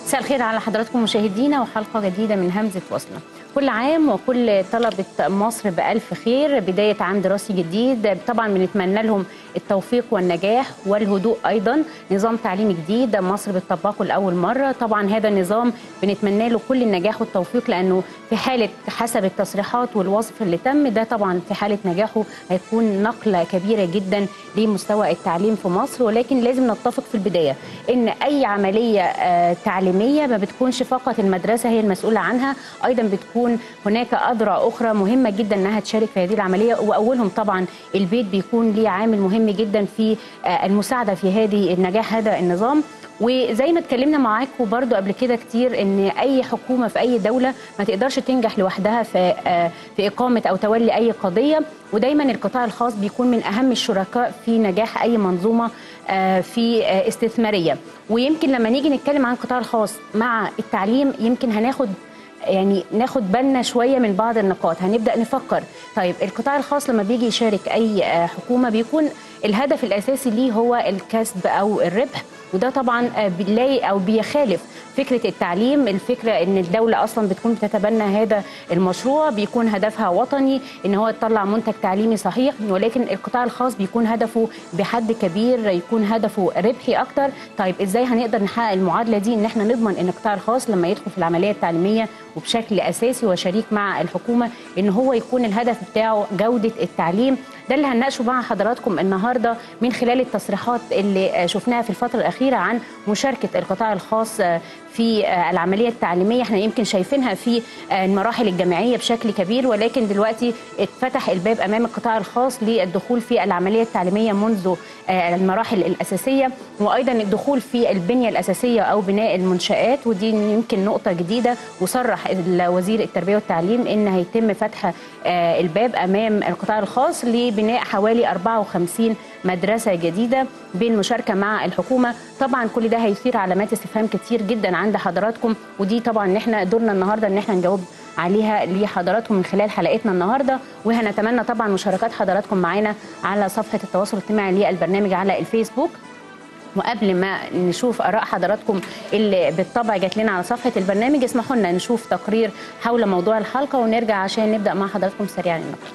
مساء الخير على حضراتكم مشاهدينا وحلقه جديده من همزه وصله كل عام وكل طلبة مصر بألف خير بداية عام دراسي جديد طبعا بنتمنى لهم التوفيق والنجاح والهدوء أيضا نظام تعليمي جديد مصر بتطبقه لأول مرة طبعا هذا النظام بنتمنى له كل النجاح والتوفيق لأنه في حالة حسب التصريحات والوصف اللي تم ده طبعا في حالة نجاحه هيكون نقلة كبيرة جدا لمستوى التعليم في مصر ولكن لازم نتفق في البداية إن أي عملية آه، تعليمية ما بتكونش فقط المدرسة هي المسؤولة عنها أيضا بتكون هناك أذرع أخرى مهمة جدا أنها تشارك في هذه العملية وأولهم طبعا البيت بيكون ليه عامل مهم جدا في آه، المساعدة في هذه النجاح هذا النظام وزي ما اتكلمنا معاكم برضو قبل كده كتير ان اي حكومه في اي دوله ما تقدرش تنجح لوحدها في آه، في اقامه او تولي اي قضيه ودايما القطاع الخاص بيكون من اهم الشركاء في نجاح اي منظومه آه، في آه، استثماريه ويمكن لما نيجي نتكلم عن القطاع الخاص مع التعليم يمكن هناخد يعني ناخد بالنا شويه من بعض النقاط هنبدا نفكر طيب القطاع الخاص لما بيجي يشارك اي آه، حكومه بيكون الهدف الاساسي ليه هو الكسب او الربح وده طبعا آه، بنلاقي او بيخالف فكره التعليم الفكره ان الدوله اصلا بتكون بتتبنى هذا المشروع بيكون هدفها وطني ان هو يطلع منتج تعليمي صحيح ولكن القطاع الخاص بيكون هدفه بحد كبير يكون هدفه ربحي اكتر طيب ازاي هنقدر نحقق المعادله دي ان احنا نضمن ان القطاع الخاص لما يدخل في العمليه التعليميه وبشكل اساسي وشريك مع الحكومه ان هو يكون الهدف بتاعه جوده التعليم ده اللي هنناقشه مع حضراتكم النهارده من خلال التصريحات اللي آه، شفناها في الفتره الاخيره عن مشاركه القطاع الخاص آه، في آه، العمليه التعليميه احنا يمكن شايفينها في آه، المراحل الجامعيه بشكل كبير ولكن دلوقتي اتفتح الباب امام القطاع الخاص للدخول في العمليه التعليميه منذ آه، المراحل الاساسيه وايضا الدخول في البنيه الاساسيه او بناء المنشات ودي يمكن نقطه جديده وصرح وزير التربيه والتعليم ان هيتم فتح آه، الباب امام القطاع الخاص لبناء حوالي 54 مدرسه جديده بالمشاركه مع الحكومه طبعا كل ده هيثير علامات استفهام كتير جدا عند حضراتكم ودي طبعا ان احنا دورنا النهارده ان احنا نجاوب عليها لحضراتكم من خلال حلقتنا النهارده وهنتمنى طبعا مشاركات حضراتكم معانا على صفحه التواصل الاجتماعي للبرنامج على الفيسبوك وقبل ما نشوف اراء حضراتكم اللي بالطبع جات لنا على صفحه البرنامج اسمحوا لنا نشوف تقرير حول موضوع الحلقه ونرجع عشان نبدا مع حضراتكم سريعا النقاش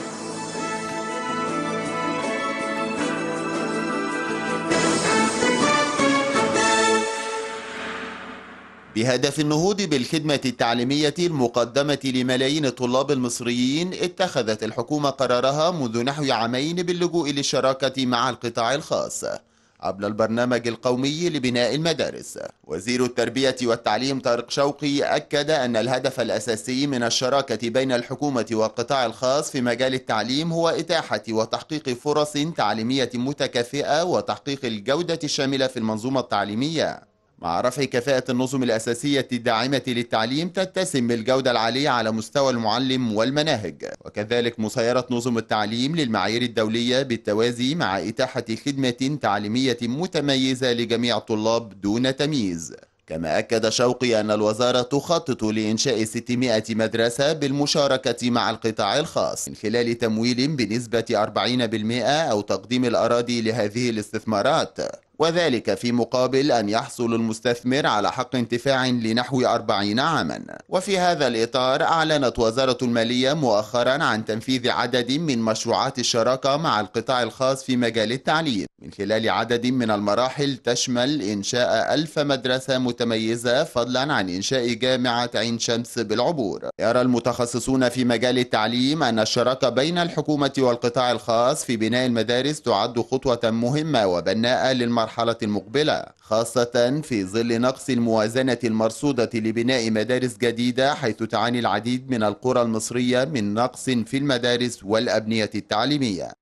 بهدف النهوض بالخدمة التعليمية المقدمة لملايين الطلاب المصريين اتخذت الحكومة قرارها منذ نحو عامين باللجوء للشراكة مع القطاع الخاص قبل البرنامج القومي لبناء المدارس وزير التربية والتعليم طارق شوقي أكد أن الهدف الأساسي من الشراكة بين الحكومة والقطاع الخاص في مجال التعليم هو إتاحة وتحقيق فرص تعليمية متكافئة وتحقيق الجودة الشاملة في المنظومة التعليمية مع رفع كفاءة النظم الأساسية الداعمة للتعليم تتسم بالجودة العالية على مستوى المعلم والمناهج وكذلك مسيرة نظم التعليم للمعايير الدولية بالتوازي مع إتاحة خدمة تعليمية متميزة لجميع الطلاب دون تمييز كما أكد شوقي أن الوزارة تخطط لإنشاء 600 مدرسة بالمشاركة مع القطاع الخاص من خلال تمويل بنسبة 40% أو تقديم الأراضي لهذه الاستثمارات وذلك في مقابل أن يحصل المستثمر على حق انتفاع لنحو 40 عاما وفي هذا الإطار أعلنت وزارة المالية مؤخرا عن تنفيذ عدد من مشروعات الشراكة مع القطاع الخاص في مجال التعليم من خلال عدد من المراحل تشمل إنشاء ألف مدرسة متميزة فضلا عن إنشاء جامعة عين شمس بالعبور يرى المتخصصون في مجال التعليم أن الشراكة بين الحكومة والقطاع الخاص في بناء المدارس تعد خطوة مهمة وبناءة للمرحلة المقبلة خاصة في ظل نقص الموازنة المرصودة لبناء مدارس جديدة حيث تعاني العديد من القرى المصرية من نقص في المدارس والأبنية التعليمية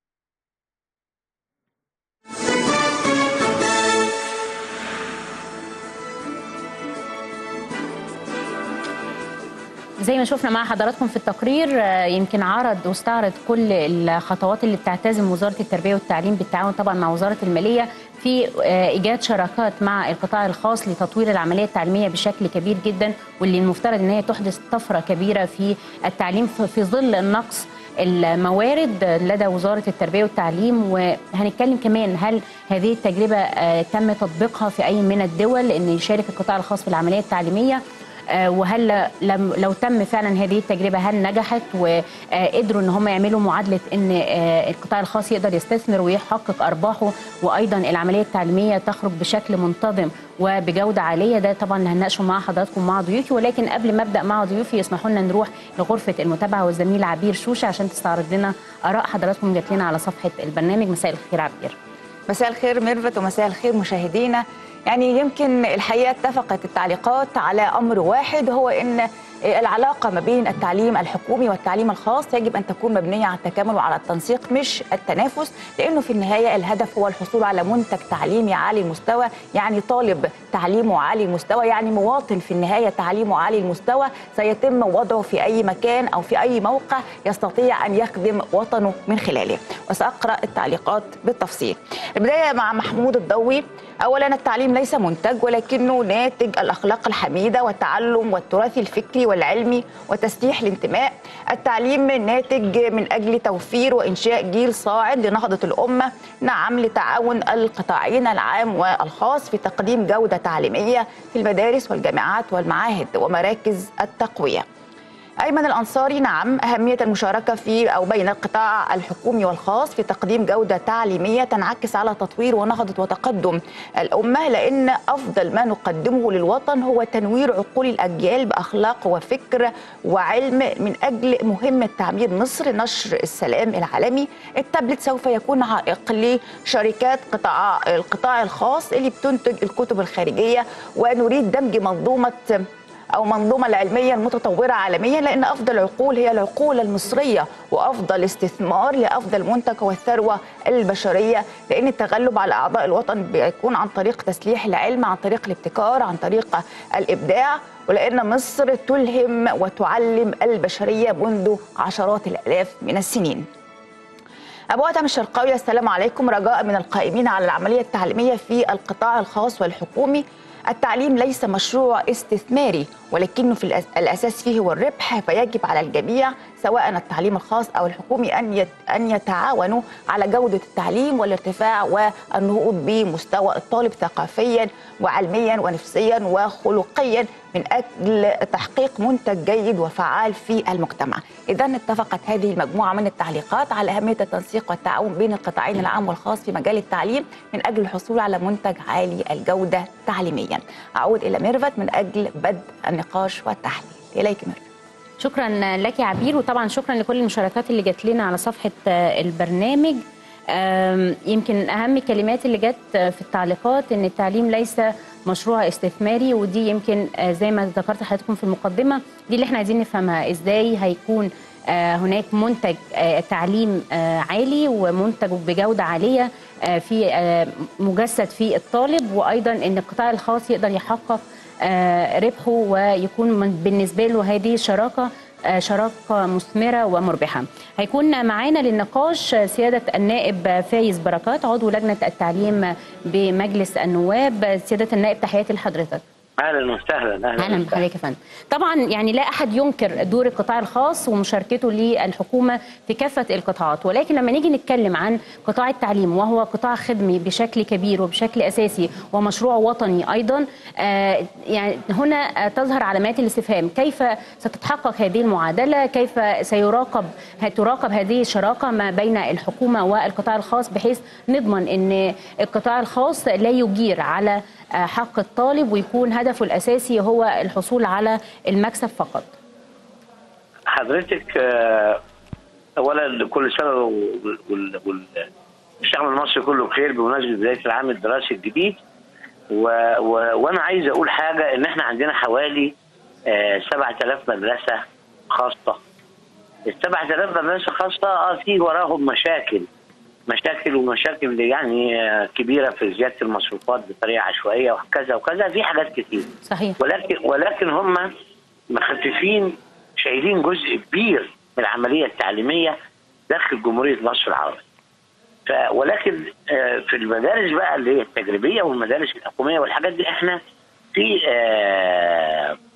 زي ما شفنا مع حضراتكم في التقرير آه، يمكن عرض واستعرض كل الخطوات اللي بتعتزم وزاره التربيه والتعليم بالتعاون طبعا مع وزاره الماليه في آه، ايجاد شراكات مع القطاع الخاص لتطوير العمليه التعليميه بشكل كبير جدا واللي المفترض ان هي تحدث طفره كبيره في التعليم في- في ظل النقص الموارد لدى وزاره التربيه والتعليم وهنتكلم كمان هل هذه التجربه آه، تم تطبيقها في اي من الدول ان يشارك القطاع الخاص في العمليه التعليميه آه، وهل لم لو تم فعلا هذه التجربه هل نجحت وقدروا ان هم يعملوا معادله ان آه، القطاع الخاص يقدر يستثمر ويحقق ارباحه وايضا العمليه التعليميه تخرج بشكل منتظم وبجوده عاليه ده طبعا اللي هنناقشه مع حضراتكم مع ضيوفي ولكن قبل ما ابدا مع ضيوفي يسمحوا لنا نروح لغرفه المتابعه والزميل عبير شوشه عشان تستعرض لنا اراء حضراتكم جات لنا على صفحه البرنامج مساء الخير عبير مساء الخير ميرفت ومساء الخير مشاهدينا يعني يمكن الحقيقه اتفقت التعليقات على امر واحد هو ان العلاقه ما بين التعليم الحكومي والتعليم الخاص يجب ان تكون مبنيه على التكامل وعلى التنسيق مش التنافس لانه في النهايه الهدف هو الحصول على منتج تعليمي عالي المستوى يعني طالب تعليمه عالي المستوى يعني مواطن في النهايه تعليمه عالي المستوى سيتم وضعه في اي مكان او في اي موقع يستطيع ان يخدم وطنه من خلاله وساقرا التعليقات بالتفصيل البدايه مع محمود الضوي اولا التعليم ليس منتج ولكنه ناتج الاخلاق الحميده والتعلم والتراث الفكري والعلمي وتسليح الانتماء التعليم ناتج من اجل توفير وانشاء جيل صاعد لنهضه الامه نعم لتعاون القطاعين العام والخاص في تقديم جوده تعليميه في المدارس والجامعات والمعاهد ومراكز التقويه أيمن الأنصاري نعم أهمية المشاركة في أو بين القطاع الحكومي والخاص في تقديم جودة تعليمية تنعكس على تطوير ونهضة وتقدم الأمة لأن أفضل ما نقدمه للوطن هو تنوير عقول الأجيال بأخلاق وفكر وعلم من أجل مهمة تعمير مصر نشر السلام العالمي التابلت سوف يكون عائق لشركات قطاع القطاع الخاص اللي بتنتج الكتب الخارجية ونريد دمج منظومة او منظومه العلميه المتطوره عالميا لان افضل العقول هي العقول المصريه وافضل استثمار لافضل منتج هو الثروه البشريه لان التغلب على اعضاء الوطن بيكون عن طريق تسليح العلم عن طريق الابتكار عن طريق الابداع ولان مصر تلهم وتعلم البشريه منذ عشرات الالاف من السنين أبو أدهم الشرقاوي السلام عليكم رجاء من القائمين على العملية التعليمية في القطاع الخاص والحكومي التعليم ليس مشروع استثماري ولكنه في الأساس فيه هو الربح فيجب على الجميع سواء التعليم الخاص أو الحكومي أن أن يتعاونوا على جودة التعليم والارتفاع والنهوض بمستوى الطالب ثقافيا وعلميا ونفسيا وخلقيا من أجل تحقيق منتج جيد وفعال في المجتمع إذا اتفقت هذه المجموعة من التعليقات على أهمية التنسيق والتعاون بين القطاعين العام والخاص في مجال التعليم من أجل الحصول على منتج عالي الجودة تعليميا أعود إلى ميرفت من أجل بدء النقاش والتحليل إليك ميرفت شكرا لك يا عبير وطبعا شكرا لكل المشاركات اللي جات لنا على صفحه البرنامج يمكن اهم الكلمات اللي جت في التعليقات ان التعليم ليس مشروع استثماري ودي يمكن زي ما ذكرت حضراتكم في المقدمه دي اللي احنا عايزين نفهمها ازاي هيكون هناك منتج تعليم عالي ومنتج بجوده عاليه في مجسد في الطالب وايضا ان القطاع الخاص يقدر يحقق ربحه ويكون بالنسبه له هذه شراكه شراكه مثمره ومربحه. هيكون معانا للنقاش سياده النائب فايز بركات عضو لجنه التعليم بمجلس النواب. سياده النائب تحياتي لحضرتك. اهلا وسهلا اهلا اهلا بحضرتك يا فندم طبعا يعني لا احد ينكر دور القطاع الخاص ومشاركته للحكومه في كافه القطاعات ولكن لما نيجي نتكلم عن قطاع التعليم وهو قطاع خدمي بشكل كبير وبشكل اساسي ومشروع وطني ايضا آه يعني هنا تظهر علامات الاستفهام كيف ستتحقق هذه المعادله كيف سيراقب تراقب هذه الشراكه ما بين الحكومه والقطاع الخاص بحيث نضمن ان القطاع الخاص لا يجير على حق الطالب ويكون هدفه الاساسي هو الحصول على المكسب فقط. حضرتك اولا كل سنه والشعب المصري كله بخير بمناسبه بدايه العام الدراسي الجديد و... و... وانا عايز اقول حاجه ان احنا عندنا حوالي 7000 مدرسه خاصه. ال 7000 مدرسه خاصه اه في وراهم مشاكل مشاكل ومشاكل يعني كبيره في زياده المصروفات بطريقه عشوائيه وكذا وكذا في حاجات كتير صحيح ولكن ولكن هم مخففين شايلين جزء كبير من العمليه التعليميه داخل جمهوريه مصر العربيه ف ولكن في المدارس بقى اللي هي التجريبيه والمدارس الحكوميه والحاجات دي احنا في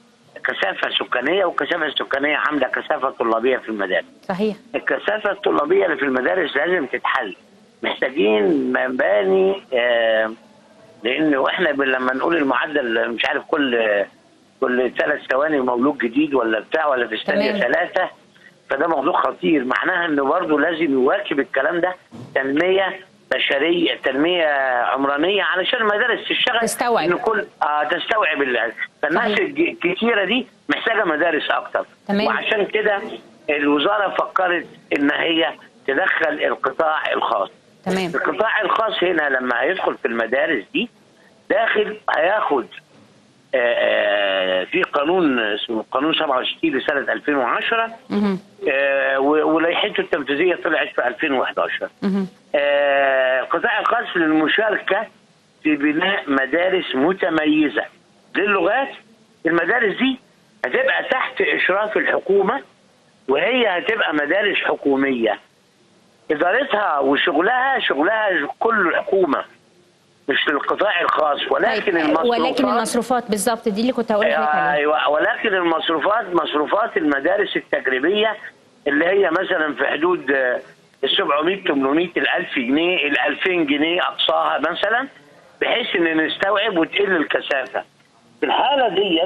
كثافه سكانيه والكثافه السكانيه عامله كثافه طلابيه في المدارس صحيح الكثافه الطلابيه اللي في المدارس لازم تتحل محتاجين مباني آه، لانه احنا ب- لما نقول المعدل مش عارف كل كل ثلاث ثواني مولود جديد ولا بتاع ولا في الثانيه تمام. ثلاثه فده موضوع خطير معناها انه برضه لازم يواكب الكلام ده تنميه بشريه تنميه عمرانيه علشان المدارس تشتغل تستوعب. ان كل آه تستوعب ال- فالناس صحيح. الج- الكتيره دي محتاجه مدارس اكتر تمام. وعشان كده الوزاره فكرت ان هي تدخل القطاع الخاص تمام القطاع الخاص هنا لما هيدخل في المدارس دي داخل هياخد آه، آه، في قانون اسمه قانون 67 لسنه 2010 مهم. آه، و- ولائحته التنفيذيه طلعت في 2011 مهم. آه، القطاع الخاص للمشاركه في بناء مدارس متميزه للغات المدارس دي هتبقى تحت اشراف الحكومه وهي هتبقى مدارس حكوميه ادارتها وشغلها شغلها كله الحكومه مش للقطاع الخاص ولكن طيب المصروفات ولكن المصروفات بالظبط دي اللي كنت هقول لك عليها ايوه ولكن المصروفات مصروفات المدارس التجريبيه اللي هي مثلا في حدود آه، ال 700 800 ال 1000 جنيه ال 2000 جنيه اقصاها مثلا بحيث ان نستوعب وتقل الكثافه. في الحاله ديت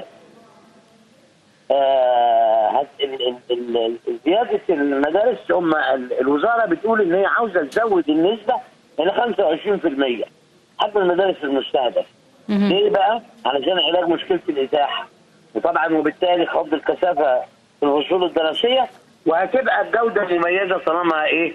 آه، هت- ال- ال- ال- زياده المدارس هم ال- الوزاره بتقول ان هي عاوزه تزود النسبه الى 25% حتى المدارس المستهدفه. مهم. ليه بقى؟ علشان علاج مشكله الازاحه وطبعا وبالتالي خفض الكثافه في الفصول الدراسيه وهتبقى الجوده مميزه طالما ايه؟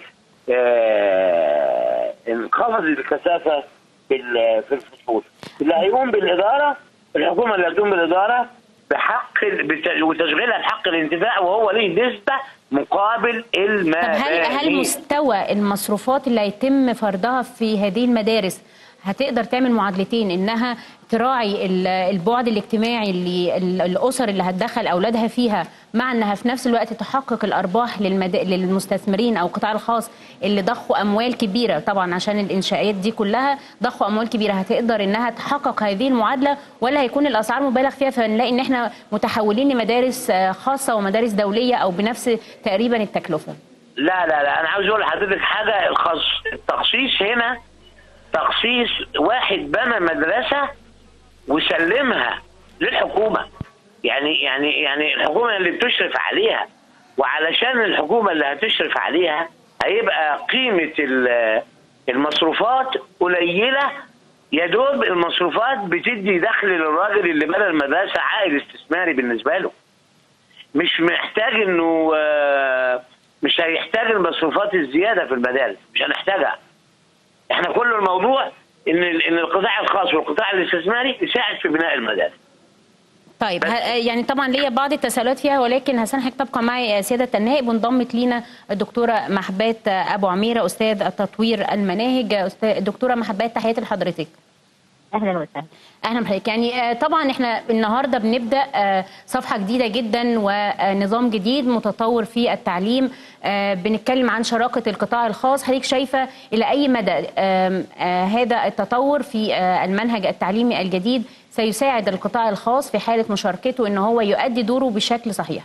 آه انخفضت الكثافه في ال- في الفصول. اللي هيقوم بالاداره الحكومه اللي هتقوم بالاداره بحق ال- بت- وتشغيلها بحق الانتفاع وهو ليه نسبه مقابل طب المباني. هل هل مستوى المصروفات اللي هيتم فرضها في هذه المدارس هتقدر تعمل معادلتين انها تراعي ال- البعد الاجتماعي اللي ال- الاسر اللي هتدخل اولادها فيها مع انها في نفس الوقت تحقق الارباح للمد... للمستثمرين او القطاع الخاص اللي ضخوا اموال كبيره طبعا عشان الانشاءات دي كلها ضخوا اموال كبيره هتقدر انها تحقق هذه المعادله ولا هيكون الاسعار مبالغ فيها فنلاقي ان احنا متحولين لمدارس آه، خاصه ومدارس دوليه او بنفس تقريبا التكلفه لا لا لا انا عاوز اقول لحضرتك حاجه الخص التخصيص هنا تخصيص واحد بنى مدرسه وسلمها للحكومه يعني يعني يعني الحكومه اللي بتشرف عليها وعلشان الحكومه اللي هتشرف عليها هيبقى قيمه ال- المصروفات قليله يا دوب المصروفات بتدي دخل للراجل اللي بنى المدرسه عائد استثماري بالنسبه له مش محتاج انه آه، مش هيحتاج المصروفات الزياده في المدارس مش هنحتاجها احنا كل الموضوع ان ال- ان القطاع الخاص والقطاع الاستثماري يساعد في بناء المدارس طيب ه- يعني طبعا ليا بعض التساؤلات فيها ولكن هسامحك تبقى معي سياده النائب وانضمت لينا الدكتوره محبات ابو عميره استاذ تطوير المناهج أستاذ دكتوره محبات تحياتي لحضرتك اهلا وسهلا اهلا بحضرتك يعني آه، طبعا احنا النهارده بنبدا آه، صفحه جديده جدا ونظام جديد متطور في التعليم آه، بنتكلم عن شراكه القطاع الخاص حضرتك شايفه الى اي مدى آم، آه، هذا التطور في آه، المنهج التعليمي الجديد سيساعد القطاع الخاص في حاله مشاركته ان هو يؤدي دوره بشكل صحيح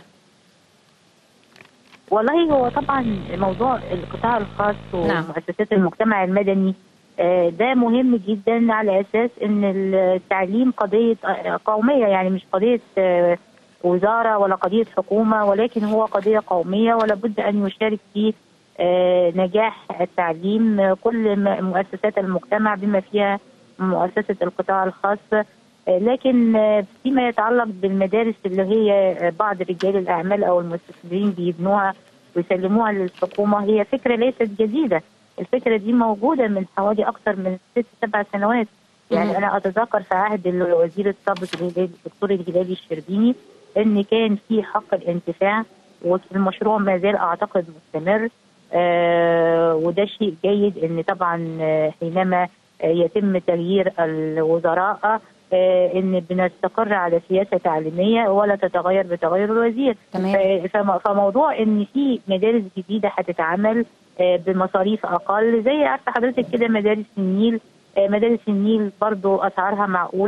والله هو طبعا موضوع القطاع الخاص نعم. ومؤسسات المجتمع المدني آه، ده مهم جدا على اساس ان التعليم قضيه آه، قوميه يعني مش قضيه آه، وزاره ولا قضيه حكومه ولكن هو قضيه قوميه ولا بد ان يشارك في آه، نجاح التعليم آه، كل م- مؤسسات المجتمع بما فيها مؤسسه القطاع الخاص آه، لكن آه، فيما يتعلق بالمدارس اللي هي آه، بعض رجال الاعمال او المستثمرين بيبنوها ويسلموها للحكومه هي فكره ليست جديده الفكره دي موجوده من حوالي اكثر من ست سبع سنوات مم. يعني انا اتذكر في عهد الوزير السابق الهلالي- الدكتور الهلالي الشربيني ان كان في حق الانتفاع والمشروع ما زال اعتقد مستمر آه وده شيء جيد ان طبعا آه، حينما آه، يتم تغيير الوزراء آه، ان بنستقر على سياسه تعليميه ولا تتغير بتغير الوزير تمام. ف- فم- فموضوع ان في مدارس جديده هتتعمل آه، بمصاريف اقل زي عارفه حضرتك كده مدارس النيل آه، مدارس النيل برضو اسعارها معقوله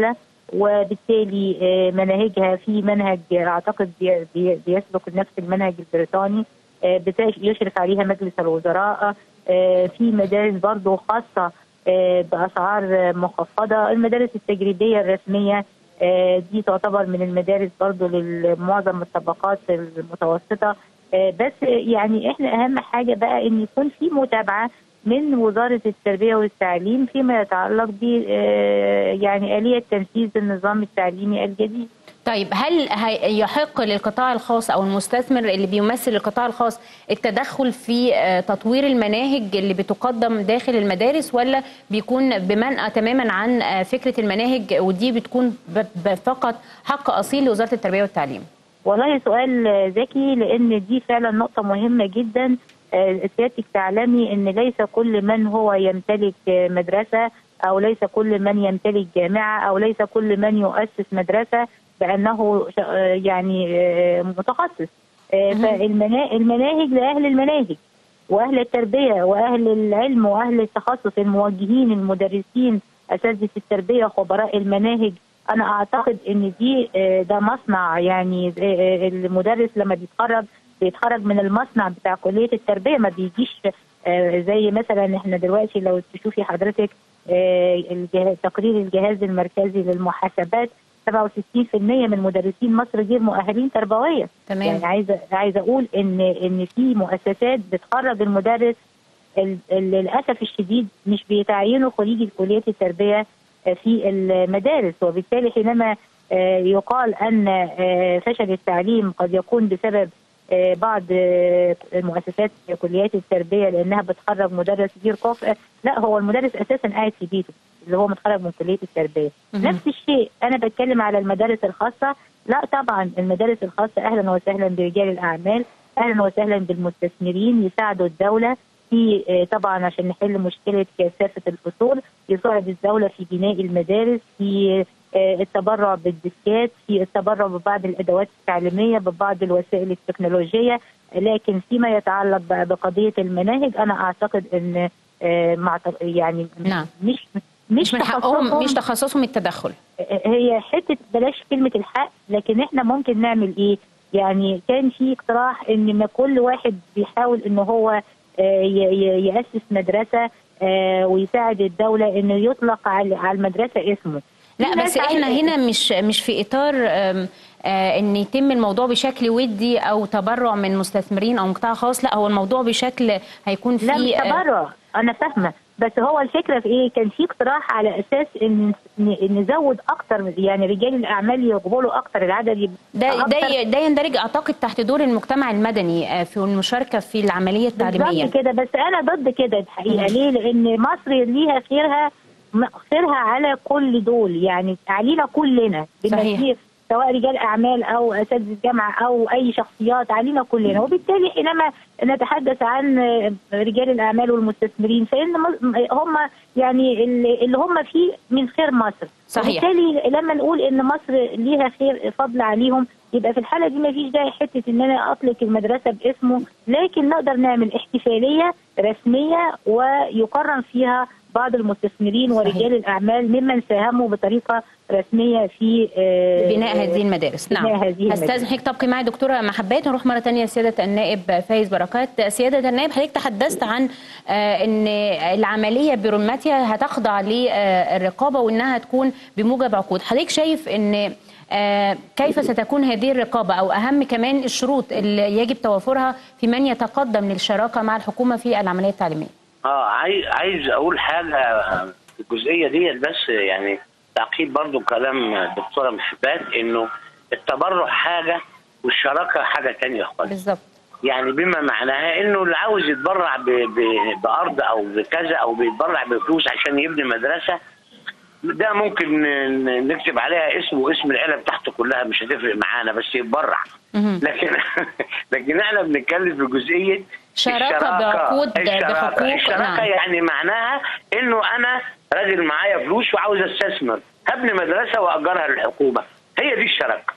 وبالتالي آه، مناهجها في منهج اعتقد بي- بي- بيسبق نفس المنهج البريطاني آه، بتاش- يشرف عليها مجلس الوزراء آه، في مدارس برضو خاصه آه، باسعار آه، مخفضه المدارس التجريبيه الرسميه آه، دي تعتبر من المدارس برضو لمعظم الطبقات المتوسطه آه، بس يعني احنا اهم حاجه بقى ان يكون في متابعه من وزاره التربيه والتعليم فيما يتعلق ب آه، يعني اليه تنفيذ النظام التعليمي الجديد طيب هل هي- يحق للقطاع الخاص او المستثمر اللي بيمثل القطاع الخاص التدخل في آه، تطوير المناهج اللي بتقدم داخل المدارس ولا بيكون بمنأى تماما عن آه، فكره المناهج ودي بتكون ب- ب- فقط حق اصيل لوزاره التربيه والتعليم؟ والله سؤال آه، ذكي لان دي فعلا نقطه مهمه جدا آه، سيادتك تعلمي ان ليس كل من هو يمتلك آه، مدرسه او ليس كل من يمتلك جامعه او ليس كل من يؤسس مدرسه بانه ش- آه، يعني آه، متخصص آه، فالمناهج لاهل المناهج واهل التربيه واهل العلم واهل التخصص الموجهين المدرسين اساتذه التربيه خبراء المناهج انا اعتقد ان دي آه، ده مصنع يعني آه، آه، المدرس لما بيتخرج بيتخرج من المصنع بتاع كليه التربيه ما بيجيش آه، زي مثلا احنا دلوقتي لو تشوفي حضرتك آه، الجهاز- تقرير الجهاز المركزي للمحاسبات 67% من مدرسين مصر غير مؤهلين تربويا تمام. يعني عايزه عايزه اقول ان ان في مؤسسات بتخرج المدرس ال- ال- للاسف الشديد مش بيتعينوا خريجي كليه التربيه آه، في المدارس وبالتالي حينما آه، يقال ان آه، فشل التعليم قد يكون بسبب آه، بعض آه، مؤسسات كليات التربيه لانها بتخرج مدرس غير كفء لا هو المدرس اساسا قاعد في بيته اللي هو متخرج من كليه التربيه مهم. نفس الشيء انا بتكلم على المدارس الخاصه لا طبعا المدارس الخاصه اهلا وسهلا برجال الاعمال اهلا وسهلا بالمستثمرين يساعدوا الدوله في آه، طبعا عشان نحل مشكله كثافه الفصول يساعد الدوله في بناء المدارس في آه، التبرع بالديسكات في التبرع ببعض الادوات التعليميه ببعض الوسائل التكنولوجيه لكن فيما يتعلق بقى بقضيه المناهج انا اعتقد ان آه، مع يعني نعم. مش مش من حقهم تخصصهم. مش تخصصهم التدخل هي حته بلاش كلمه الحق لكن احنا ممكن نعمل ايه؟ يعني كان في اقتراح ان ما كل واحد بيحاول ان هو آه، ي- ي- ياسس مدرسه آه، ويساعد الدوله انه يطلق على على المدرسه اسمه. لا في ناس بس احنا عايزة- هنا مش مش في اطار آم، آه، ان يتم الموضوع بشكل ودي او تبرع من مستثمرين او قطاع خاص لا هو الموضوع بشكل هيكون لا مش فيه آه، تبرع انا فاهمه بس هو الفكره في ايه؟ كان في اقتراح على اساس ان ن- نزود اكتر يعني رجال الاعمال يقبلوا اكتر العدد يبقى ده ده أكتر. ي- ده يندرج اعتقد تحت دور المجتمع المدني آه، في المشاركه في العمليه التعليميه بالظبط كده بس انا ضد كده الحقيقه ليه؟ لان مصر ليها خيرها م- خيرها على كل دول يعني علينا كلنا بما صحيح. فيه سواء رجال اعمال او اساتذه جامعه او اي شخصيات علينا كلنا وبالتالي حينما نتحدث عن رجال الاعمال والمستثمرين فان م- هم يعني اللي اللي هم فيه من خير مصر صحيح. وبالتالي لما نقول ان مصر ليها خير فضل عليهم يبقى في الحاله دي ما فيش داعي حته ان انا اطلق المدرسه باسمه لكن نقدر نعمل احتفاليه رسميه ويقرن فيها بعض المستثمرين ورجال الاعمال ممن ساهموا بطريقه رسميه في آه، بناء هذه المدارس بناء نعم هذه المدارس. هستاذن حضرتك تبقي معي دكتوره محبات نروح مره ثانيه سياده النائب فايز بركات سياده النائب حضرتك تحدثت عن آه، ان العمليه برمتها هتخضع للرقابه وانها تكون بموجب عقود حضرتك شايف ان آه، كيف ستكون هذه الرقابه او اهم كمان الشروط اللي يجب توافرها في من يتقدم للشراكه مع الحكومه في العمليه التعليميه اه عايز عايز اقول حاجه في الجزئيه ديت بس يعني تعقيب برضو كلام الدكتوره محبات انه التبرع حاجه والشراكه حاجه تانية خالص بالظبط يعني بما معناها انه اللي عاوز يتبرع ب- ب- بارض او بكذا او بيتبرع بفلوس عشان يبني مدرسه ده ممكن ن- نكتب عليها اسم واسم العيله بتاعته كلها مش هتفرق معانا بس يتبرع مهم. لكن لكن احنا بنتكلم في جزئيه شراكة الشراكة. بعقود الشراكة. بحقوق، الشراكه نعم. يعني معناها انه انا راجل معايا فلوس وعاوز استثمر هبني مدرسه واجرها للحكومه هي دي الشراكه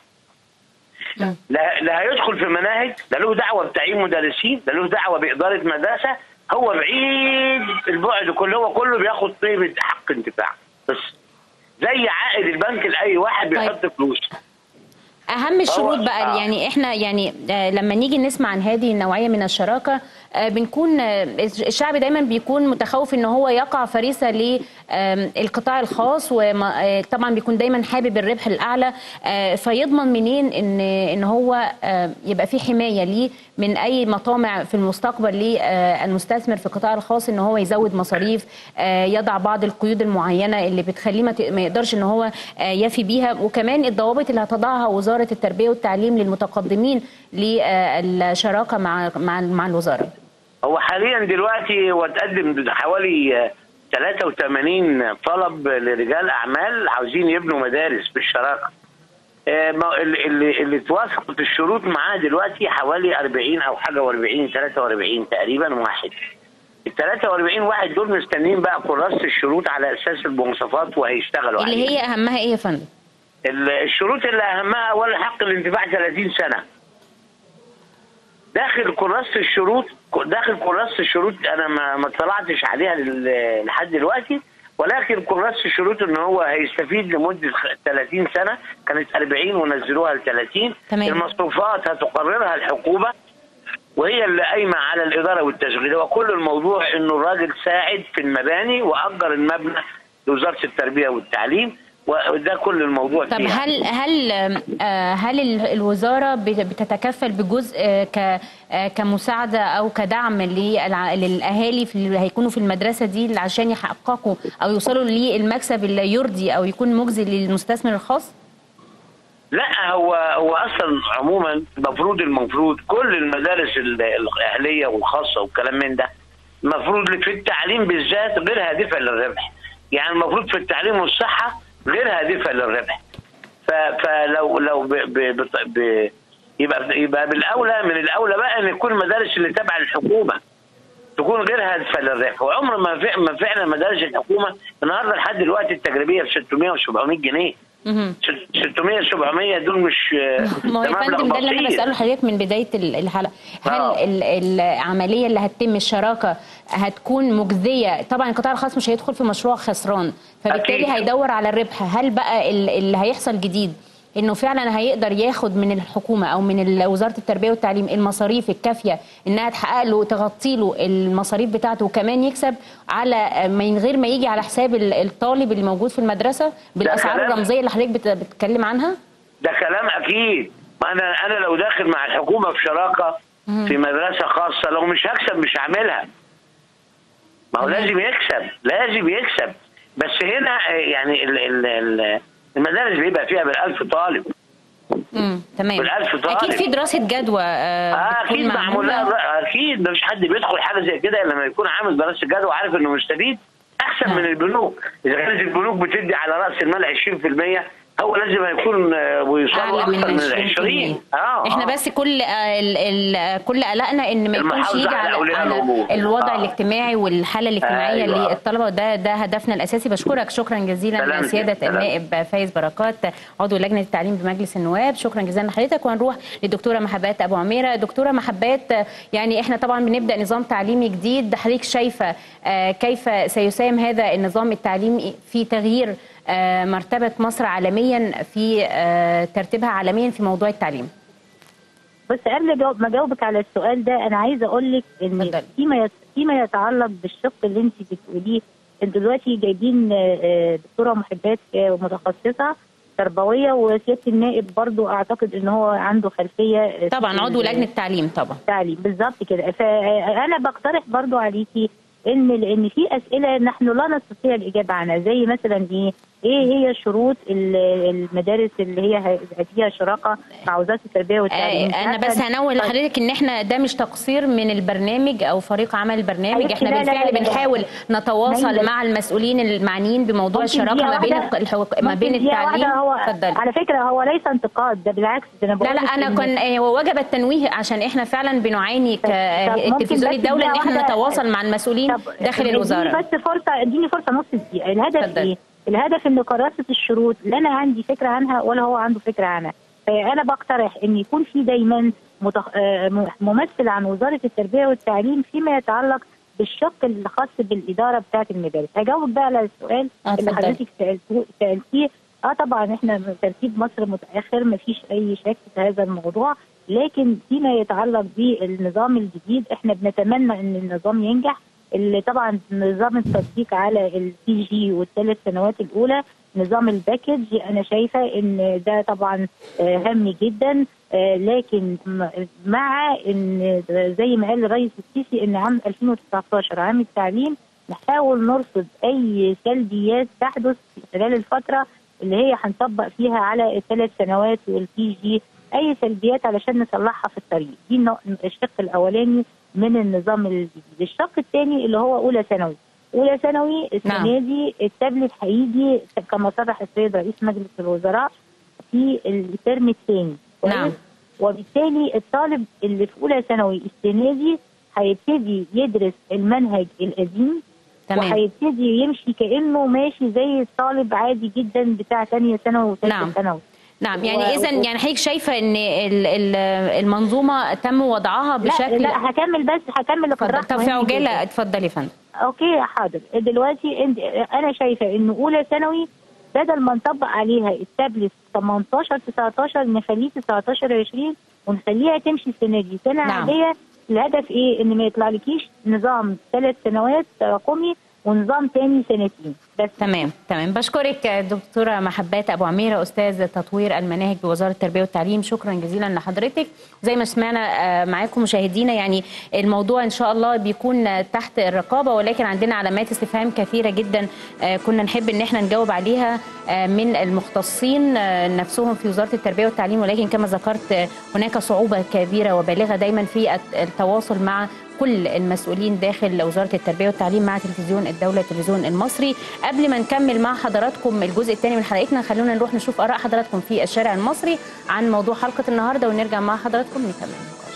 مم. لا لا هيدخل في مناهج لا له دعوه بتعيين مدرسين لا له دعوه باداره مدرسه هو بعيد البعد كله هو كله بياخد طيبه حق انتفاع بس زي عائد البنك لاي واحد بيحط فلوس اهم الشروط هو- بقى آه. يعني احنا يعني آه، لما نيجي نسمع عن هذه النوعيه من الشراكه آه، بنكون آه، الشعب دايما بيكون متخوف ان هو يقع فريسه للقطاع الخاص وطبعا بيكون دايما حابب الربح الاعلى آه، فيضمن منين ان ان هو آه، يبقى في حمايه ليه من اي مطامع في المستقبل للمستثمر في القطاع الخاص ان هو يزود مصاريف آه، يضع بعض القيود المعينه اللي بتخليه ما ت- ما يقدرش ان هو آه، يفي بيها وكمان الضوابط اللي هتضعها وزاره التربيه والتعليم للمتقدمين للشراكه مع مع مع الوزاره هو حاليا دلوقتي هو تقدم حوالي آه، 83 طلب لرجال اعمال عاوزين يبنوا مدارس بالشراكه آه، ما- اللي اللي اللي اتوافقت الشروط معاه دلوقتي حوالي 40 او حاجه و40 43 تقريبا واحد ال 43 واحد دول مستنيين بقى كراسه الشروط على اساس المواصفات وهيشتغلوا اللي عليها. هي اهمها ايه يا فندم؟ ال- الشروط اللي اهمها اولا حق الانتفاع 30 سنه داخل كراسه الشروط داخل كراسه الشروط انا ما ما اطلعتش عليها لل- لحد دلوقتي ولكن كراسه الشروط ان هو هيستفيد لمده خ- 30 سنه كانت 40 ونزلوها ل 30 تمام. المصروفات هتقررها الحكومه وهي اللي قايمه على الاداره والتشغيل هو كل الموضوع انه الراجل ساعد في المباني واجر المبنى لوزاره التربيه والتعليم وده كل الموضوع طب فيها. هل هل آه، هل ال- الوزاره بت- بتتكفل بجزء آه، ك آه، كمساعده او كدعم للع- للاهالي في اللي هيكونوا في المدرسه دي عشان يحققوا او يوصلوا للمكسب اللي يرضي او يكون مجزي للمستثمر الخاص؟ لا هو هو اصلا عموما المفروض المفروض كل المدارس ال- الاهليه والخاصه والكلام من ده المفروض في التعليم بالذات غير هادفه للربح يعني المفروض في التعليم والصحه غير هادفه للربح ف- فلو لو ب ب ب ب يبقى يبقى بالاولى من الاولى بقى ان يكون المدارس اللي تابعه للحكومه تكون غير هادفه للربح وعمر ما في ما فعلا مدارس الحكومه النهارده لحد دلوقتي التجريبيه ب 600 و 700 جنيه مهم. 600 700 دول مش ما هو ده يا مبلغ فندم ده اللي انا بسيط. بساله حضرتك من بدايه ال- الحلقه هل آه. ال- العمليه اللي هتتم الشراكه هتكون مجزيه طبعا القطاع الخاص مش هيدخل في مشروع خسران فبالتالي أكيد. هيدور على الربح هل بقى ال- اللي هيحصل جديد انه فعلا هيقدر ياخد من الحكومه او من ال- وزاره التربيه والتعليم المصاريف الكافيه انها تحقق له تغطي له المصاريف بتاعته وكمان يكسب على من غير ما يجي على حساب ال- الطالب اللي موجود في المدرسه بالاسعار كلام. الرمزيه اللي حضرتك بت- بتتكلم عنها ده كلام اكيد ما انا انا لو داخل مع الحكومه في شراكه في مدرسه خاصه لو مش هكسب مش هعملها ما هو تمام. لازم يكسب لازم يكسب بس هنا آه، يعني ال ال ال المدارس بيبقى فيها بالألف طالب امم تمام بالألف طالب. اكيد في دراسه جدوى آه اه بتكون اكيد معمول معموله لها اكيد مفيش حد بيدخل حاجه زي كده الا لما يكون عامل دراسه جدوى وعارف انه مستفيد احسن نعم. من البنوك اذا كانت البنوك بتدي على راس المال 20% هو لازم يكون آه، ويوصلوا اعلى من اكثر من 20% 20 اه احنا آه. بس كل آه، ال ال كل قلقنا ان ما يكونش المحافظة يجي على على, أولياء على الأمور. الوضع آه. الاجتماعي والحاله الاجتماعيه أيوة. للطلبه وده ده هدفنا الاساسي بشكرك شكرا جزيلا سلامتك. سياده سلامتك. النائب فايز بركات عضو لجنه التعليم بمجلس النواب شكرا جزيلا لحضرتك وهنروح للدكتوره محبات ابو عميره دكتوره محبات آه، يعني احنا طبعا بنبدا نظام تعليمي جديد حضرتك شايفه آه، كيف سيساهم هذا النظام التعليمي في تغيير آه، مرتبه مصر عالميا في آه، ترتيبها عالميا في موضوع التعليم بس قبل جاوب- ما اجاوبك على السؤال ده انا عايزه اقول لك ان اتفضلي. فيما يت- فيما يتعلق بالشق اللي انت بتقوليه انتوا دلوقتي جايبين آه، آه، دكتوره محبات آه، متخصصه تربويه وسياده النائب برضو اعتقد ان هو عنده خلفيه آه، طبعا عضو في لجنه التعليم طبعا التعليم بالظبط كده فانا بقترح برضو عليكي ان لان في اسئله نحن لا نستطيع الاجابه عنها زي مثلا ايه ايه هي شروط ال- المدارس اللي هي ه- فيها شراكه مع وزاره التربيه والتعليم آه، انا بس هنوه لحضرتك ان احنا ده مش تقصير من البرنامج او فريق عمل البرنامج حبيبتي، احنا لا، لا، بالفعل لا، لا. بنحاول نتواصل نيلة. مع المسؤولين المعنيين بموضوع ممكن الشراكه دقيقة ما بين واحدة؟ الحو- ما بين ممكن دقيقة التعليم واحدة هو اتفضلي على فكره هو ليس انتقاد ده بالعكس ده انا لا بقول لا لك انا إن- كان آه، هو وجب التنويه عشان احنا فعلا بنعاني طب ممكن كتلفزيون بس الدوله ان دقيقة احنا واحدة؟ نتواصل مع المسؤولين طب داخل اديني الوزاره بس فرصه اديني فرصه نص دقيقه الهدف اتفضل. ايه؟ الهدف ان كراسه الشروط لا انا عندي فكره عنها ولا هو عنده فكره عنها فانا بقترح ان يكون في دايما متخ... آه، م- ممثل عن وزاره التربيه والتعليم فيما يتعلق بالشق الخاص بالاداره بتاعه المدارس هجاوب بقى على السؤال آه، اللي اتفضلي. حضرتك سالتوه سالتيه اه طبعا احنا ترتيب مصر متاخر ما فيش اي شك في هذا الموضوع لكن فيما يتعلق بالنظام الجديد احنا بنتمنى ان النظام ينجح اللي طبعا نظام التطبيق على البي جي والثلاث سنوات الاولى نظام الباكج انا شايفه ان ده طبعا آه، هام جدا آه، لكن م- مع ان زي ما قال الرئيس السيسي ان عام 2019 عام التعليم نحاول نرصد اي سلبيات تحدث خلال الفتره اللي هي هنطبق فيها على الثلاث سنوات والبي جي اي سلبيات علشان نصلحها في الطريق دي النوع- الشق الاولاني من النظام الجديد الشق الثاني اللي هو اولى ثانوي اولى ثانوي السنه نعم. دي التابلت هيجي كما صرح السيد رئيس مجلس الوزراء في الترم الثاني نعم. وبالتالي الطالب اللي في اولى ثانوي السنه دي هيبتدي يدرس المنهج القديم تمام وهيبتدي يمشي كانه ماشي زي الطالب عادي جدا بتاع ثانيه ثانوي وثالثه نعم. ثانوي نعم و- يعني اذا و- يعني حضرتك شايفه ان ال- ال- المنظومه تم وضعها لا بشكل لا هكمل بس هكمل اتفضل اقتراح طب في مهم جداً. عجاله اتفضلي يا فندم اوكي حاضر دلوقتي انت انا شايفه ان اولى ثانوي بدل ما نطبق عليها التابلت 18 19 نخليه 19 20 ونخليها تمشي السنه دي سنه نعم. عاديه الهدف ايه ان ما يطلعلكيش نظام ثلاث سنوات تراكمي ونظام تاني سنتين بس تمام تمام بشكرك دكتوره محبات ابو عميره استاذ تطوير المناهج بوزاره التربيه والتعليم شكرا جزيلا لحضرتك زي ما سمعنا آه، معاكم مشاهدينا يعني الموضوع ان شاء الله بيكون آه، تحت الرقابه ولكن عندنا علامات استفهام كثيره جدا آه، كنا نحب ان احنا نجاوب عليها آه، من المختصين آه، نفسهم في وزاره التربيه والتعليم ولكن كما ذكرت آه، هناك صعوبه كبيره وبالغه دايما في الت- التواصل مع كل المسؤولين داخل وزاره التربيه والتعليم مع تلفزيون الدوله التلفزيون المصري قبل ما نكمل مع حضراتكم الجزء الثاني من حلقتنا خلونا نروح نشوف اراء حضراتكم في الشارع المصري عن موضوع حلقه النهارده ونرجع مع حضراتكم نكمل النقاش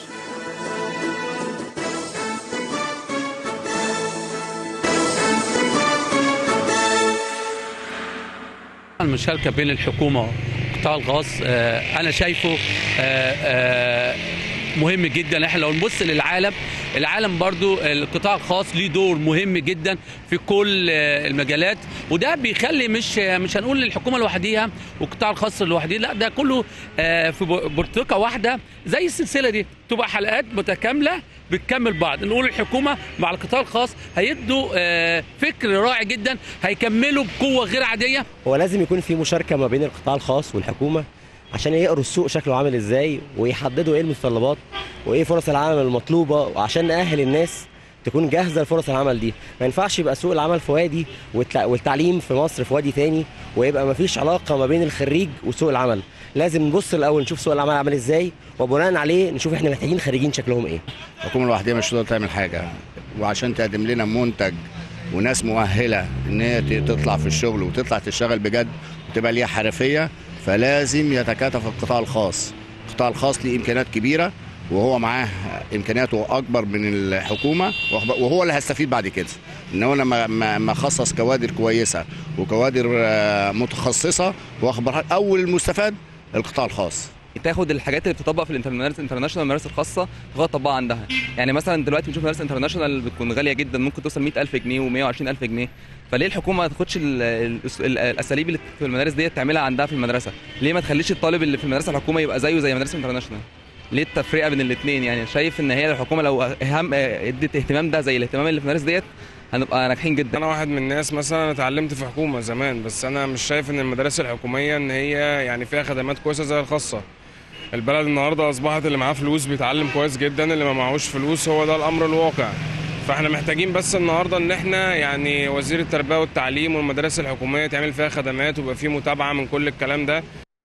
المشاركة بين الحكومة والقطاع الخاص آه، أنا شايفه آه، آه، مهم جدا احنا لو نبص للعالم العالم برضو القطاع الخاص ليه دور مهم جدا في كل آه، المجالات وده بيخلي مش مش هنقول الحكومه لوحديها والقطاع الخاص لوحده لا ده كله آه، في برتقه واحده زي السلسله دي تبقى حلقات متكامله بتكمل بعض نقول الحكومه مع القطاع الخاص هيدوا آه، فكر رائع جدا هيكملوا بقوه غير عاديه هو لازم يكون في مشاركه ما بين القطاع الخاص والحكومه عشان يقروا السوق شكله عامل ازاي ويحددوا ايه المتطلبات وايه فرص العمل المطلوبه وعشان نأهل الناس تكون جاهزه لفرص العمل دي ما ينفعش يبقى سوق العمل في وادي والتع- والتعليم في مصر في وادي تاني ويبقى ما فيش علاقه ما بين الخريج وسوق العمل لازم نبص الاول نشوف سوق العمل عامل ازاي وبناء عليه نشوف احنا محتاجين خريجين شكلهم ايه الحكومه لوحدها مش هتقدر تعمل حاجه وعشان تقدم لنا منتج وناس مؤهله ان هي ت- تطلع في الشغل وتطلع تشتغل بجد وتبقى ليها حرفيه فلازم يتكاتف القطاع الخاص القطاع الخاص ليه امكانيات كبيره وهو معاه امكانياته اكبر من الحكومه وأخب- وهو اللي هيستفيد بعد كده ان هو لما ما- ما خصص كوادر كويسه وكوادر آه، متخصصه واخبار اول المستفاد القطاع الخاص تاخد الحاجات اللي بتطبق في الانترناشونال الانترناشونال المدارس الخاصه تاخدها تطبقها عندها يعني مثلا دلوقتي بنشوف مدارس انترناشونال بتكون غاليه جدا ممكن توصل 100000 جنيه و120000 جنيه فليه الحكومه ما تاخدش ال- ال- ال- الاساليب اللي في المدارس ديت تعملها عندها في المدرسه ليه ما تخليش الطالب اللي في المدرسه الحكومه يبقى زيه زي مدرسه انترناشونال ليه التفرقه بين الاثنين يعني شايف ان هي الحكومه لو اهم ادت اهتمام ده زي الاهتمام اللي في المدارس ديت هنبقى ناجحين جدا انا واحد من الناس مثلا اتعلمت في حكومه زمان بس انا مش شايف ان المدارس الحكوميه ان هي يعني فيها خدمات كويسه زي الخاصه البلد النهارده اصبحت اللي معاه فلوس بيتعلم كويس جدا اللي ما معهوش فلوس هو ده الامر الواقع فاحنا محتاجين بس النهارده ان احنا يعني وزير التربيه والتعليم والمدارس الحكوميه تعمل فيها خدمات ويبقى في متابعه من كل الكلام ده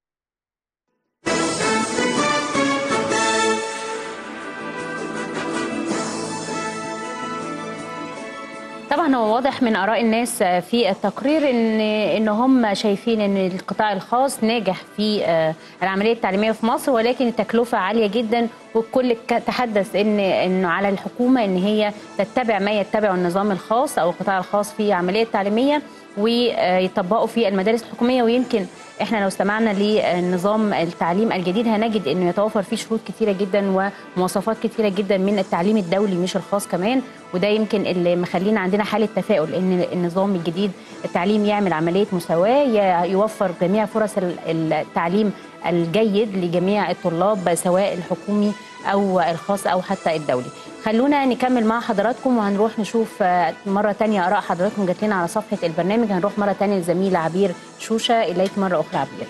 طبعا هو واضح من اراء الناس في التقرير ان ان هم شايفين ان القطاع الخاص ناجح في آه، العمليه التعليميه في مصر ولكن التكلفه عاليه جدا والكل ك- تحدث ان انه على الحكومه ان هي تتبع ما يتبعه النظام الخاص او القطاع الخاص في العمليه التعليميه ويطبقوا في المدارس الحكوميه ويمكن احنا لو استمعنا لنظام التعليم الجديد هنجد انه يتوفر فيه شروط كتيره جدا ومواصفات كتيره جدا من التعليم الدولي مش الخاص كمان وده يمكن اللي مخلينا عندنا حاله تفاؤل ان النظام الجديد التعليم يعمل عمليه مساواه ي- يوفر جميع فرص ال- التعليم الجيد لجميع الطلاب سواء الحكومي او الخاص او حتى الدولي خلونا نكمل مع حضراتكم وهنروح نشوف آه، مرة تانية آراء حضراتكم جات لنا على صفحة البرنامج هنروح مرة تانية لزميلة عبير شوشة إليك مرة أخرى عبير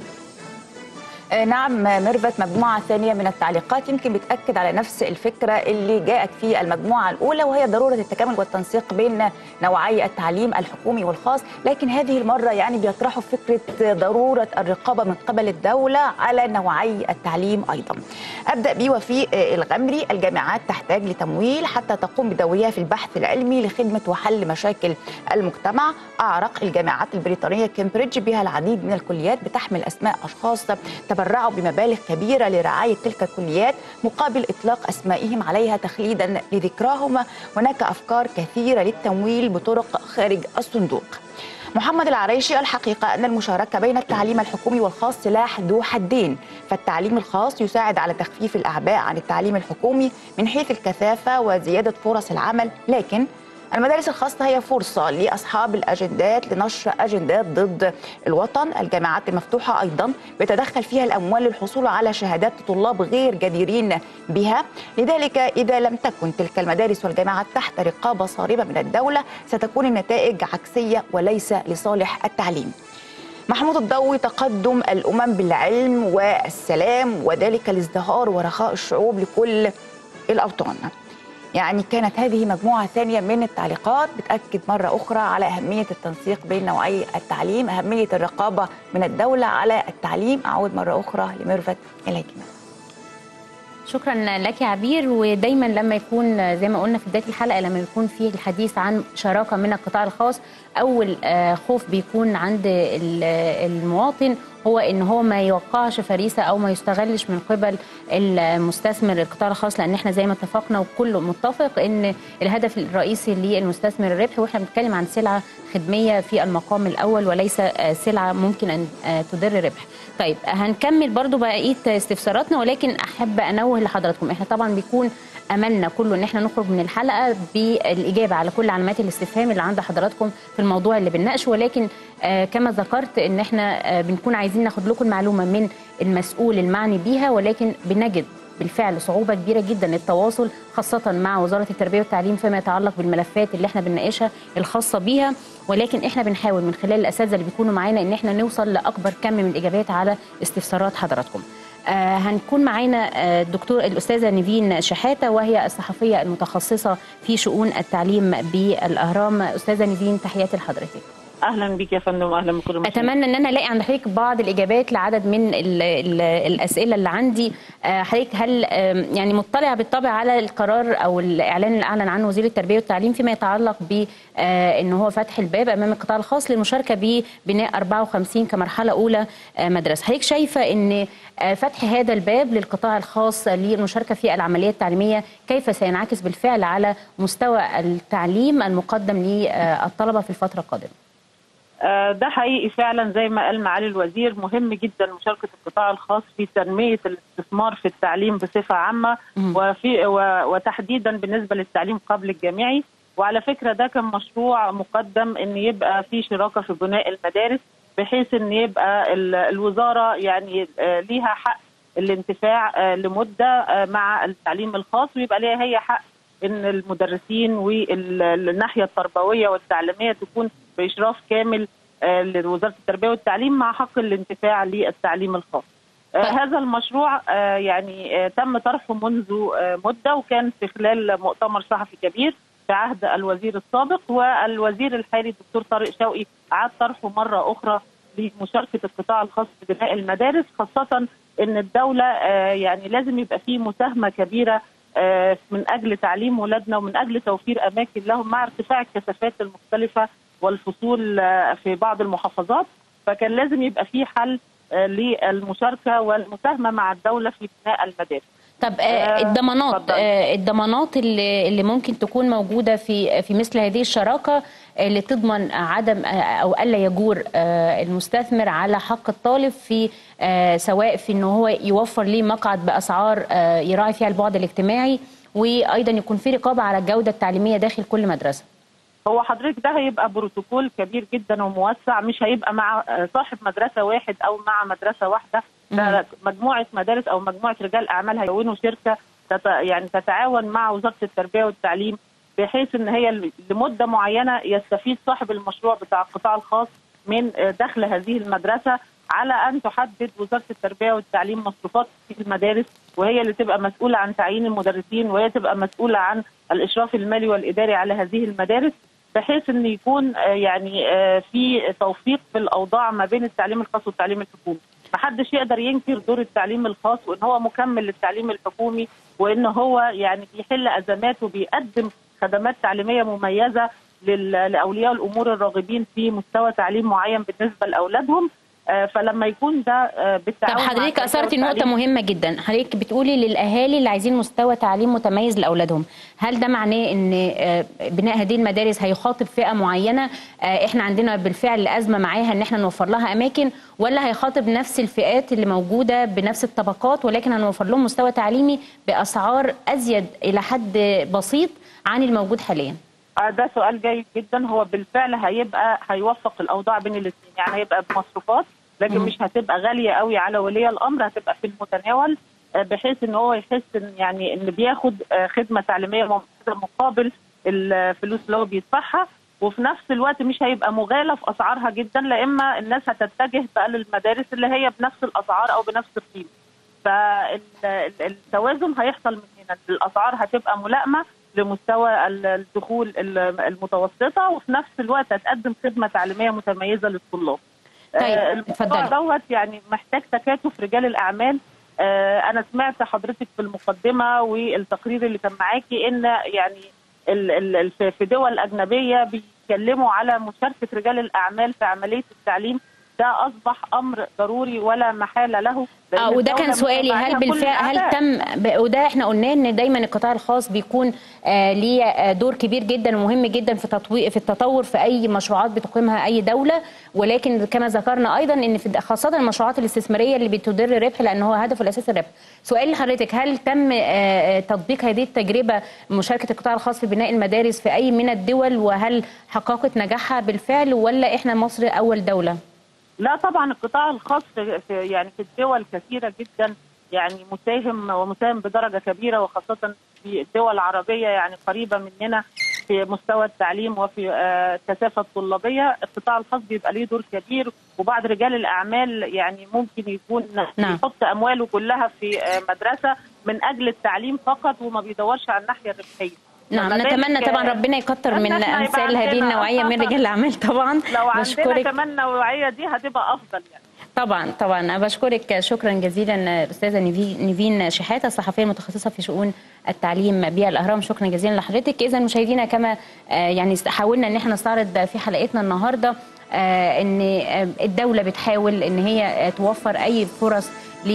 آه، نعم ميرفت مجموعة ثانية من التعليقات يمكن بتأكد على نفس الفكرة اللي جاءت في المجموعة الأولى وهي ضرورة التكامل والتنسيق بين نوعي التعليم الحكومي والخاص لكن هذه المرة يعني بيطرحوا فكرة ضرورة الرقابة من قبل الدولة على نوعي التعليم أيضا أبدأ بي وفي آه، الغمري الجامعات تحتاج لتمويل حتى تقوم بدورها في البحث العلمي لخدمة وحل مشاكل المجتمع أعرق الجامعات البريطانية كامبريدج بها العديد من الكليات بتحمل أسماء أشخاص تبرعوا بمبالغ كبيرة لرعاية تلك الكليات مقابل إطلاق أسمائهم عليها تخليدا لذكراهم هناك أفكار كثيرة للتمويل بطرق خارج الصندوق محمد العريشي الحقيقة أن المشاركة بين التعليم الحكومي والخاص سلاح ذو حدين فالتعليم الخاص يساعد على تخفيف الأعباء عن التعليم الحكومي من حيث الكثافة وزيادة فرص العمل لكن المدارس الخاصة هي فرصة لأصحاب الأجندات لنشر أجندات ضد الوطن الجامعات المفتوحة أيضا بيتدخل فيها الأموال للحصول على شهادات طلاب غير جديرين بها لذلك إذا لم تكن تلك المدارس والجامعات تحت رقابة صارمة من الدولة ستكون النتائج عكسية وليس لصالح التعليم محمود الضوي تقدم الأمم بالعلم والسلام وذلك لازدهار ورخاء الشعوب لكل الأوطان يعني كانت هذه مجموعة ثانية من التعليقات بتأكد مرة أخرى على أهمية التنسيق بين نوعي التعليم أهمية الرقابة من الدولة على التعليم أعود مرة أخرى لميرفت إليك شكرا لك يا عبير ودايما لما يكون زي ما قلنا في بدايه الحلقه لما يكون فيه الحديث عن شراكه من القطاع الخاص اول آه، خوف بيكون عند ال- المواطن هو ان هو ما يوقعش فريسه او ما يستغلش من قبل المستثمر القطاع الخاص لان احنا زي ما اتفقنا وكله متفق ان الهدف الرئيسي للمستثمر الربح واحنا بنتكلم عن سلعه خدميه في المقام الاول وليس آه، سلعه ممكن ان آه، تدر ربح. طيب هنكمل برضو بقيه استفساراتنا ولكن احب انوه لحضراتكم احنا طبعا بيكون املنا كله ان احنا نخرج من الحلقه بالاجابه على كل علامات الاستفهام اللي عند حضراتكم في الموضوع اللي بنناقشه ولكن آه كما ذكرت ان احنا آه بنكون عايزين ناخد لكم المعلومه من المسؤول المعني بيها ولكن بنجد بالفعل صعوبه كبيره جدا التواصل خاصه مع وزاره التربيه والتعليم فيما يتعلق بالملفات اللي احنا بنناقشها الخاصه بيها ولكن احنا بنحاول من خلال الاساتذه اللي بيكونوا معانا ان احنا نوصل لاكبر كم من الاجابات على استفسارات حضراتكم. آه هنكون معانا آه، الدكتور الاستاذه نيفين شحاته وهي الصحفيه المتخصصه في شؤون التعليم بالاهرام استاذه نيفين تحياتي لحضرتك اهلا بك يا فندم واهلا بكل المشاهدين. اتمنى ان انا الاقي عند حضرتك بعض الاجابات لعدد من ال ال الاسئله اللي عندي آه، حضرتك هل آم، يعني مطلعه بالطبع على القرار او الاعلان اللي اعلن عنه وزير التربيه والتعليم فيما يتعلق ب آه، ان هو فتح الباب امام القطاع الخاص للمشاركه ببناء 54 كمرحله اولى آه، مدرسه حضرتك شايفه ان آه، فتح هذا الباب للقطاع الخاص للمشاركه في العمليه التعليميه كيف سينعكس بالفعل على مستوى التعليم المقدم للطلبه في الفتره القادمه آه، ده حقيقي فعلا زي ما قال معالي الوزير مهم جدا مشاركه القطاع الخاص في تنميه الاستثمار في التعليم بصفه عامه وفي و- وتحديدا بالنسبه للتعليم قبل الجامعي وعلى فكره ده كان مشروع مقدم ان يبقى في شراكه في بناء المدارس بحيث ان يبقى ال- الوزاره يعني آه، ليها حق الانتفاع آه، لمده آه، مع التعليم الخاص ويبقى ليها هي حق ان المدرسين والناحيه التربويه والتعليميه تكون باشراف كامل آه، لوزاره التربيه والتعليم مع حق الانتفاع للتعليم الخاص. آه، هذا المشروع آه، يعني آه، تم طرحه منذ آه، مده وكان في خلال مؤتمر صحفي كبير في عهد الوزير السابق والوزير الحالي الدكتور طارق شوقي اعاد طرحه مره اخرى لمشاركه القطاع الخاص في بناء المدارس خاصه ان الدوله آه، يعني لازم يبقى فيه مساهمه كبيره آه، من اجل تعليم ولادنا ومن اجل توفير اماكن لهم مع ارتفاع الكثافات المختلفه والفصول آه، في بعض المحافظات فكان لازم يبقى في حل آه، للمشاركه والمساهمه مع الدوله في بناء المدارس. طب آه، الضمانات آه، الضمانات اللي اللي ممكن تكون موجوده في في مثل هذه الشراكه اللي تضمن عدم او الا يجور آه، المستثمر على حق الطالب في آه، سواء في ان هو يوفر ليه مقعد باسعار آه، يراعي فيها البعد الاجتماعي وايضا يكون في رقابه على الجوده التعليميه داخل كل مدرسه هو حضرتك ده هيبقى بروتوكول كبير جدا وموسع مش هيبقى مع آه، صاحب مدرسه واحد او مع مدرسه واحده ده مجموعه مدارس او مجموعه رجال اعمال هيكونوا شركه تت يعني تتعاون مع وزاره التربيه والتعليم بحيث ان هي لمده معينه يستفيد صاحب المشروع بتاع القطاع الخاص من آه، دخل هذه المدرسه على ان تحدد وزاره التربيه والتعليم مصروفات في المدارس وهي اللي تبقى مسؤوله عن تعيين المدرسين وهي تبقى مسؤوله عن الاشراف المالي والاداري على هذه المدارس بحيث ان يكون آه، يعني آه، في توفيق في الاوضاع ما بين التعليم الخاص والتعليم الحكومي. محدش يقدر ينكر دور التعليم الخاص وان هو مكمل للتعليم الحكومي وان هو يعني بيحل ازمات وبيقدم خدمات تعليميه مميزه لل- لاولياء الامور الراغبين في مستوى تعليم معين بالنسبه لاولادهم آه، فلما يكون ده آه، طب بالتعاون مع حضرتك التربية اثرتي نقطه والتعليم- مهمه جدا حضرتك بتقولي للاهالي اللي عايزين مستوى تعليم متميز لاولادهم هل ده معناه ان آه، بناء هذه المدارس هيخاطب فئه معينه آه، احنا عندنا بالفعل ازمه معاها ان احنا نوفر لها اماكن ولا هيخاطب نفس الفئات اللي موجوده بنفس الطبقات ولكن هنوفر لهم مستوى تعليمي باسعار ازيد الى حد بسيط عن الموجود حاليا آه، ده سؤال جيد جدا هو بالفعل هيبقى هيوفق الاوضاع بين الاثنين يعني هيبقى بمصروفات لكن مم. مش هتبقى غاليه قوي على ولي الامر هتبقى في المتناول آه، بحيث ان هو يحس ان يعني ان بياخد آه، خدمه تعليميه ممتازه مقابل الفلوس اللي هو بيدفعها وفي نفس الوقت مش هيبقى مغالى في اسعارها جدا لا اما الناس هتتجه بقى للمدارس اللي هي بنفس الاسعار او بنفس القيمه فالتوازن هيحصل من هنا الاسعار هتبقى ملائمه لمستوى ال- الدخول ال- المتوسطه وفي نفس الوقت هتقدم خدمه تعليميه متميزه للطلاب. طيب، آه، الموضوع اتفضلي. دوت يعني محتاج تكاتف رجال الاعمال آه، انا سمعت حضرتك في المقدمه والتقرير اللي كان معاكي ان يعني ال- ال- ال- في- في دول اجنبيه بيتكلموا على مشاركه رجال الاعمال في عمليه التعليم ده اصبح امر ضروري ولا محاله له لأن اه وده الدولة كان سؤالي متابعة هل كل بالفعل هل الأعداد. تم ب- وده احنا قلنا ان دايما القطاع الخاص بيكون آه ليه آه، دور كبير جدا ومهم جدا في تطوير في التطور في اي مشروعات بتقيمها اي دوله ولكن كما ذكرنا ايضا ان في خاصه المشروعات الاستثماريه اللي بتدر ربح لان هو هدفه الاساسي الربح. سؤال لحضرتك هل تم آه، آه، تطبيق هذه التجربه مشاركه القطاع الخاص في بناء المدارس في اي من الدول وهل حققت نجاحها بالفعل ولا احنا مصر اول دوله؟ لا طبعا القطاع الخاص في في- يعني في الدول كثيره جدا يعني مساهم ومساهم بدرجه كبيره وخاصه في الدول العربيه يعني قريبه مننا في مستوى التعليم وفي آه، الكثافه الطلابيه القطاع الخاص بيبقى ليه دور كبير وبعض رجال الاعمال يعني ممكن يكون نعم. يحط امواله كلها في آه، مدرسه من اجل التعليم فقط وما بيدورش على الناحيه الربحيه نعم فما بالك- نتمنى طبعا ربنا يكتر من إن إحنا يبقى امثال هذه عندنا النوعيه من رجال الاعمال طبعا لو عندنا بشكرك كمان النوعيه دي هتبقى افضل يعني طبعا طبعا أنا بشكرك شكرا جزيلا الاستاذه نيفي- نيفين شحاته الصحفيه المتخصصه في شؤون التعليم بالاهرام شكرا جزيلا لحضرتك اذا مشاهدينا كما آه، يعني حاولنا ان احنا نستعرض في حلقتنا النهارده آه، ان آه، الدوله بتحاول ان هي آه، توفر اي فرص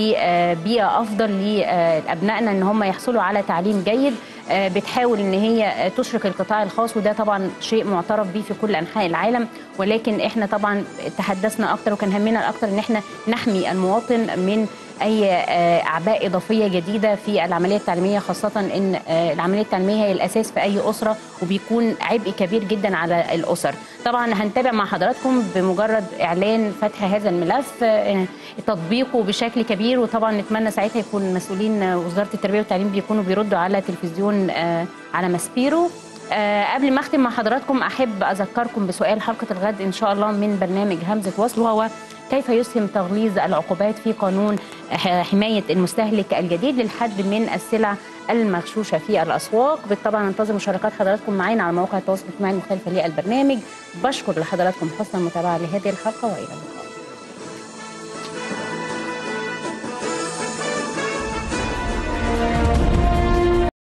لبيئه افضل لابنائنا ان هم يحصلوا على تعليم جيد آه، بتحاول ان هي آه، تشرك القطاع الخاص وده طبعا شيء معترف به في كل انحاء العالم ولكن احنا طبعا تحدثنا اكتر وكان همنا الاكتر ان احنا نحمي المواطن من اي آه، اعباء اضافيه جديده في العمليه التعليميه خاصه ان آه، العمليه التعليميه هي الاساس في اي اسره وبيكون عبء كبير جدا على الاسر طبعا هنتابع مع حضراتكم بمجرد اعلان فتح هذا الملف آه، تطبيقه بشكل كبير وطبعا نتمنى ساعتها يكون مسؤولين آه، وزاره التربيه والتعليم بيكونوا بيردوا على تلفزيون آه، على ماسبيرو آه، قبل ما اختم مع حضراتكم احب اذكركم بسؤال حلقه الغد ان شاء الله من برنامج همزه وصل وهو كيف يسهم تغليظ العقوبات في قانون ح- حمايه المستهلك الجديد للحد من السلع المغشوشه في الاسواق بالطبع ننتظر مشاركات حضراتكم معنا على مواقع التواصل الاجتماعي المختلفه للبرنامج بشكر لحضراتكم حسن المتابعه لهذه الحلقه والى اللقاء